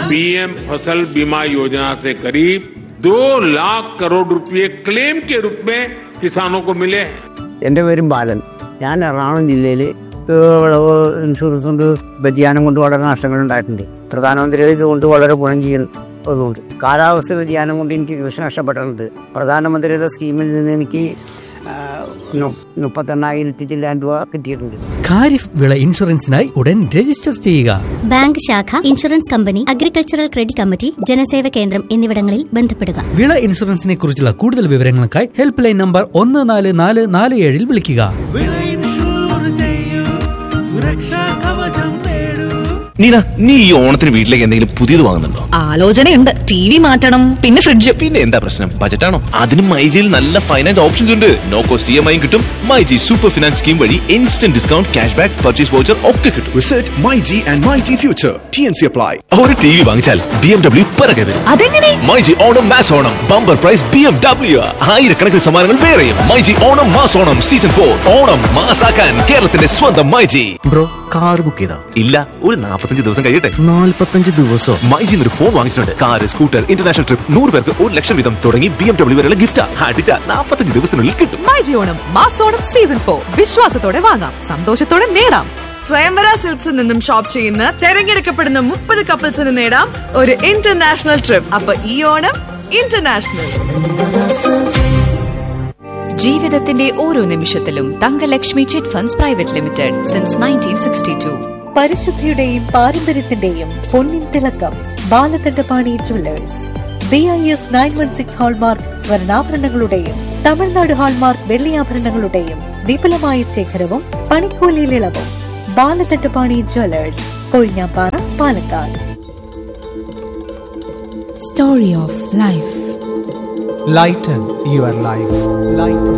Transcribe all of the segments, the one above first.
PM फसल बीमा योजना से करीब दो लाख करोड़ रुपए क्लेम के रूप में किसानों को मिले हैं എൻ്റെ പേരും ബാലൻ ഞാൻ എറണാകുളം ജില്ലയിൽ വിളവ് ഇൻഷുറൻസ് കൊണ്ട് വ്യതിയാനം കൊണ്ട് വളരെ നഷ്ടങ്ങൾ ഉണ്ടായിട്ടുണ്ട് പ്രധാനമന്ത്രിയുടെ ഇതുകൊണ്ട് വളരെ ഗുണം ചെയ്യുന്നതുകൊണ്ട് കാലാവസ്ഥ വ്യതിയാനം കൊണ്ട് എനിക്ക് കൃഷി നഷ്ടപ്പെട്ടിട്ടുണ്ട് പ്രധാനമന്ത്രിയുടെ സ്കീമിൽ നിന്ന് എനിക്ക് ആ, നു- മുപ്പത്തെണ്ണായിരത്തി ചില്ലാൻ രൂപ കിട്ടിയിട്ടുണ്ട് ഖാരിഫ് വിള ഇൻഷുറൻസിനായി ഉടൻ രജിസ്റ്റർ ചെയ്യുക ബാങ്ക് ശാഖ insurance company agricultural credit committee Janaseva Kendram എന്നിവിടങ്ങളിൽ ബന്ധപ്പെടുക വിള ഇൻഷുറൻസിനെ കുറിച്ചുള്ള കൂടുതൽ വിവരങ്ങൾക്കായി ഹെൽപ്പ് ലൈൻ നമ്പർ ഒന്ന് നാല് നാല് നാല് ഏഴിൽ വിളിക്കുക നീന നീ ഈ ഓണത്തിന് വീട്ടിലേക്ക് എന്തെങ്കിലും പുതിയത് വാങ്ങുന്നുണ്ടോ ആലോചനയുണ്ട് ടി വി മാറ്റണം പിന്നെ ഫ്രിഡ്ജ് പിന്നെ എന്താ പ്രശ്നം ബജറ്റാണോ അതിനും മൈജിയിൽ നല്ല ഫൈനാൻസ് ഓപ്ഷൻസ് ഉണ്ട് നോ കോസ്റ്റ് ഇ എം ഐയും കിട്ടും മൈജി സൂപ്പർ ഫിനാൻസ് സ്കീം വഴി instant discount cash back purchase voucher ഒക്കെ കിട്ടും Visit MyG and MyG Future. TNC apply. ഒരു ടി വി വാങ്ങിച്ചാൽ ബി എം ഡബ്ല്യു പിറകെ വരും അതെങ്ങനെ myG Onam mass Onam bumper prize B M W ആയിരക്കണക്കിന് സമ്മാനങ്ങൾ വേറെയും myG Onam mass Onam season four Onam മാസാക്കാൻ കേരളത്തിന്റെ സ്വന്തം മൈജി ബ്രോ കാർ ബുക്ക് ചെയ്താ ഇല്ല ഒരു നാൽപ്പത്തഞ്ച് ദിവസം കഴിയട്ടെ നാല്പത്തഞ്ച് ദിവസോ മൈജിന്ന് ഒരു ഫോൺ വാങ്ങിച്ചിട്ടുണ്ട് കാർ സ്കൂട്ടർ ഇന്റർനാഷണൽ ട്രിപ്പ് നൂറ് പേർക്ക് ഒരു ലക്ഷം വീതം തുടങ്ങി ബി എം ഡബ്ല്യു വരെയുള്ള ഗിഫ്റ്റ് അടിച്ച നാൽപ്പത്തഞ്ച് ദിവസത്തിനുള്ളിൽ കിട്ടും മൈജി ഓണം മാസോണം സീസൺ ഫോർ വിശ്വാസത്തോടെ വാങ്ങാം സന്തോഷത്തോടെ നേടാം സ്വയംവര സിൽക്സിൽ നിന്നും ഷോപ്പ് ചെയ്യുന്ന തെരഞ്ഞെടുക്കപ്പെടുന്ന മുപ്പത് കപ്പിൾസിന് നേടാം ഒരു ഇന്റർനാഷണൽ ട്രിപ്പ് അപ്പൊ ഈ ഓണം ഇന്റർനാഷണൽ ജീവിതത്തിന്റെ ഓരോ നിമിഷത്തിലും Thankalakshmi chit funds private limited since nineteen sixty two പരിശുദ്ധിയുടെയും പാരമ്പര്യത്തിന്റെയും പൊന്നിൻ തിളക്കം Balakandapani jewellers B I S nine one six hallmark Tamil Nadu തമിഴ്നാട് ഹാൾമാർക്ക് വെള്ളിയാഭരണങ്ങളുടെയും വിപുലമായ ശേഖരവും പണിക്കൂലിയിൽ ഇളവും Balakandapani jewellers Kozhinjampara Palakkad story of life Lighten your life. Lighten.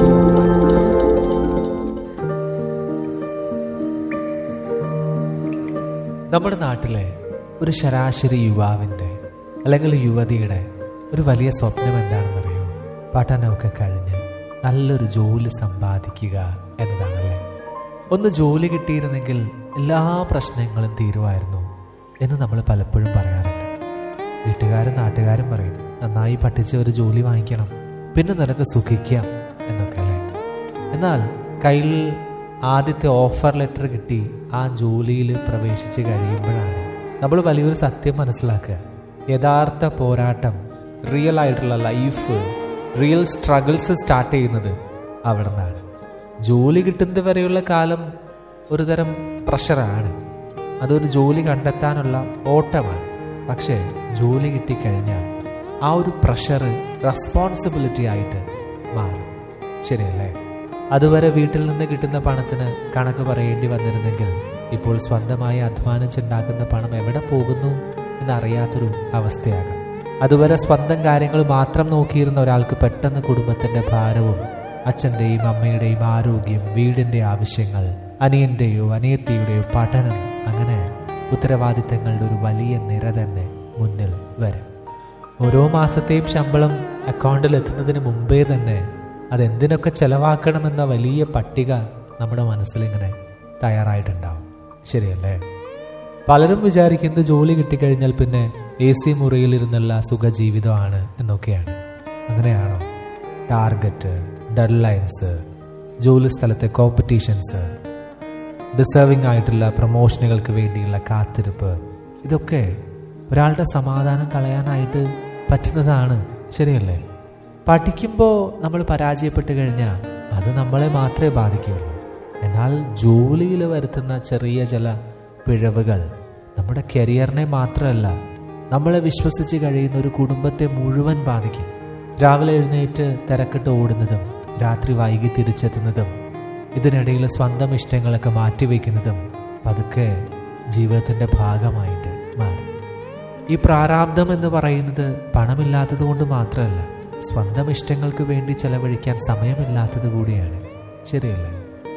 നമ്മുടെ നാട്ടിലെ ഒരു ശരാശരി യുവാവിൻ്റെ അല്ലെങ്കിൽ യുവതിയുടെ ഒരു വലിയ സ്വപ്നം എന്താണെന്നറിയോ പഠനമൊക്കെ കഴിഞ്ഞ് നല്ലൊരു ജോലി സമ്പാദിക്കുക എന്നതാണല്ലേ ഒന്ന് ജോലി കിട്ടിയിരുന്നെങ്കിൽ എല്ലാ പ്രശ്നങ്ങളും തീരുമായിരുന്നു എന്ന് നമ്മൾ പലപ്പോഴും പറയാറുണ്ട് വീട്ടുകാരും നാട്ടുകാരും പറയും നന്നായി പഠിച്ച് ഒരു ജോലി വാങ്ങിക്കണം പിന്നെ നിനക്ക് സുഖിക്കാം എന്നൊക്കെ അല്ലേ എന്നാൽ കയ്യിൽ ആദ്യത്തെ ഓഫർ ലെറ്റർ കിട്ടി ആ ജോലിയിൽ പ്രവേശിച്ച് കഴിയുമ്പോഴാണ് നമ്മൾ വലിയൊരു സത്യം മനസ്സിലാക്കുക യഥാർത്ഥ പോരാട്ടം റിയൽ ആയിട്ടുള്ള ലൈഫ് റിയൽ സ്ട്രഗിൾസ് സ്റ്റാർട്ട് ചെയ്യുന്നത് അവിടെ നിന്നാണ് ജോലി കിട്ടുന്നത് വരെയുള്ള കാലം ഒരു തരം പ്രഷറാണ് അതൊരു ജോലി കണ്ടെത്താനുള്ള ഓട്ടമാണ് പക്ഷേ ജോലി കിട്ടിക്കഴിഞ്ഞാൽ ആ ഒരു പ്രഷർ റെസ്പോൺസിബിലിറ്റി ആയിട്ട് മാറും ശരിയല്ലേ അതുവരെ വീട്ടിൽ നിന്ന് കിട്ടുന്ന പണത്തിന് കണക്ക് പറയേണ്ടി വന്നിരുന്നെങ്കിൽ ഇപ്പോൾ സ്വന്തമായി അധ്വാനിച്ചുണ്ടാക്കുന്ന പണം എവിടെ പോകുന്നു എന്നറിയാത്തൊരു അവസ്ഥയാകും അതുവരെ സ്വന്തം കാര്യങ്ങൾ മാത്രം നോക്കിയിരുന്ന ഒരാൾക്ക് പെട്ടെന്ന് കുടുംബത്തിന്റെ ഭാരവും അച്ഛൻ്റെയും അമ്മയുടെയും ആരോഗ്യം വീടിന്റെ ആവശ്യങ്ങൾ അനിയന്റെയോ അനിയത്തിയുടെയോ പഠനം അങ്ങനെ ഉത്തരവാദിത്തങ്ങളുടെ ഒരു വലിയ നിര തന്നെ മുന്നിൽ വരും ഓരോ മാസത്തെയും ശമ്പളം അക്കൗണ്ടിൽ എത്തുന്നതിന് മുമ്പേ തന്നെ അതെന്തിനൊക്കെ ചെലവാക്കണമെന്ന വലിയ പട്ടിക നമ്മുടെ മനസ്സിലിങ്ങനെ തയ്യാറായിട്ടുണ്ടാവും ശരിയല്ലേ പലരും വിചാരിക്കുന്നത് ജോലി കിട്ടിക്കഴിഞ്ഞാൽ പിന്നെ എ സി മുറിയിലിരുന്നുള്ള സുഖജീവിതമാണ് എന്നൊക്കെയാണ് അങ്ങനെയാണോ ടാർഗറ്റ് ഡെഡ് ലൈൻസ് ജോലി സ്ഥലത്തെ കോമ്പറ്റീഷൻസ് ഡിസേർവിംഗ് ആയിട്ടുള്ള പ്രൊമോഷനുകൾക്ക് വേണ്ടിയുള്ള കാത്തിരിപ്പ് ഇതൊക്കെ ഒരാളുടെ സമാധാനം കളയാനായിട്ട് പറ്റുന്നതാണ് ശരിയല്ലേ പഠിക്കുമ്പോൾ നമ്മൾ പരാജയപ്പെട്ട് കഴിഞ്ഞാൽ അത് നമ്മളെ മാത്രമേ ബാധിക്കുകയുള്ളൂ എന്നാൽ ജോലിയിൽ വരുത്തുന്ന ചെറിയ ചില പിഴവുകൾ നമ്മുടെ കരിയറിനെ മാത്രമല്ല നമ്മളെ വിശ്വസിച്ച് കഴിയുന്ന ഒരു കുടുംബത്തെ മുഴുവൻ ബാധിക്കും രാവിലെ എഴുന്നേറ്റ് തിരക്കിട്ട് ഓടുന്നതും രാത്രി വൈകി തിരിച്ചെത്തുന്നതും ഇതിനിടയിൽ സ്വന്തം ഇഷ്ടങ്ങളൊക്കെ മാറ്റിവെക്കുന്നതും പതുക്കെ ജീവിതത്തിന്റെ ഭാഗമായിട്ട് മാറി ഈ പ്രാരാബ്ദം എന്ന് പറയുന്നത് പണമില്ലാത്തത് കൊണ്ട് മാത്രമല്ല സ്വന്തം ഇഷ്ടങ്ങൾക്ക് വേണ്ടി ചെലവഴിക്കാൻ സമയമില്ലാത്തത് കൂടിയാണ് ശരിയല്ലേ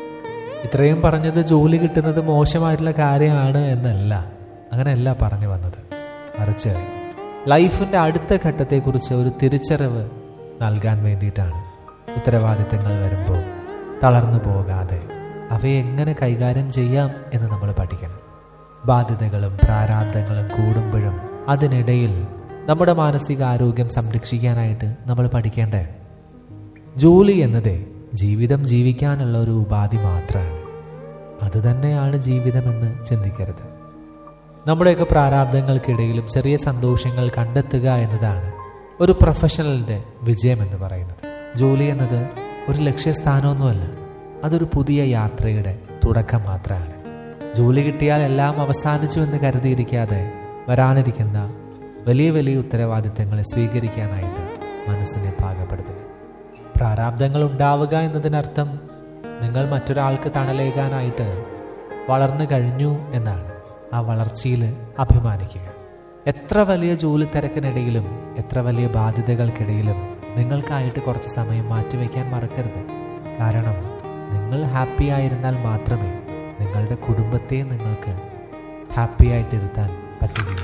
ഇത്രയും പറഞ്ഞത് ജോലി കിട്ടുന്നത് മോശമായിട്ടുള്ള കാര്യമാണ് എന്നല്ല അങ്ങനെയല്ല പറഞ്ഞു വന്നത് മറിച്ച് ലൈഫിന്റെ അടുത്ത ഘട്ടത്തെക്കുറിച്ച് ഒരു തിരിച്ചറിവ് നൽകാൻ വേണ്ടിയിട്ടാണ് ഉത്തരവാദിത്തങ്ങൾ വരുമ്പോൾ തളർന്നു പോകാതെ അവയെ എങ്ങനെ കൈകാര്യം ചെയ്യാം എന്ന് നമ്മൾ പഠിക്കണം ബാധ്യതകളും പ്രാരാബ്ദങ്ങളും കൂടുമ്പോഴും അതിനിടയിൽ നമ്മുടെ മാനസികാരോഗ്യം സംരക്ഷിക്കാനായിട്ട് നമ്മൾ പഠിക്കേണ്ടേ ജോലി എന്നത് ജീവിതം ജീവിക്കാനുള്ള ഒരു ഉപാധി മാത്രമാണ് അതുതന്നെയാണ് ജീവിതമെന്ന് ചിന്തിക്കരുത് നമ്മുടെയൊക്കെ പ്രാരാബ്ദങ്ങൾക്കിടയിലും ചെറിയ സന്തോഷങ്ങൾ കണ്ടെത്തുക എന്നതാണ് ഒരു പ്രൊഫഷണലിന്റെ വിജയം എന്ന് പറയുന്നത് ജോലി എന്നത് ഒരു ലക്ഷ്യസ്ഥാനമൊന്നുമല്ല അതൊരു പുതിയ യാത്രയുടെ തുടക്കം മാത്രമാണ് ജോലി കിട്ടിയാൽ എല്ലാം അവസാനിച്ചു എന്ന് കരുതിയിരിക്കാതെ വരാനിരിക്കുന്ന വലിയ വലിയ ഉത്തരവാദിത്തങ്ങളെ സ്വീകരിക്കാനായിട്ട് മനസ്സിനെ പാകപ്പെടുത്തുക പ്രാരാബ്ദങ്ങൾ ഉണ്ടാവുക എന്നതിനർത്ഥം നിങ്ങൾ മറ്റൊരാൾക്ക് തണലേകാനായിട്ട് വളർന്നു കഴിഞ്ഞു എന്നാണ് ആ വളർച്ചയിൽ അഭിമാനിക്കുക എത്ര വലിയ ജോലി തിരക്കിനിടയിലും എത്ര വലിയ ബാധ്യതകൾക്കിടയിലും നിങ്ങൾക്കായിട്ട് കുറച്ച് സമയം മാറ്റിവെക്കാൻ മറക്കരുത് കാരണം നിങ്ങൾ ഹാപ്പി ആയിരുന്നാൽ മാത്രമേ നിങ്ങളുടെ കുടുംബത്തെ നിങ്ങൾക്ക് ഹാപ്പി ആയിട്ടിരുത്താൻ പറ്റുകയുള്ളൂ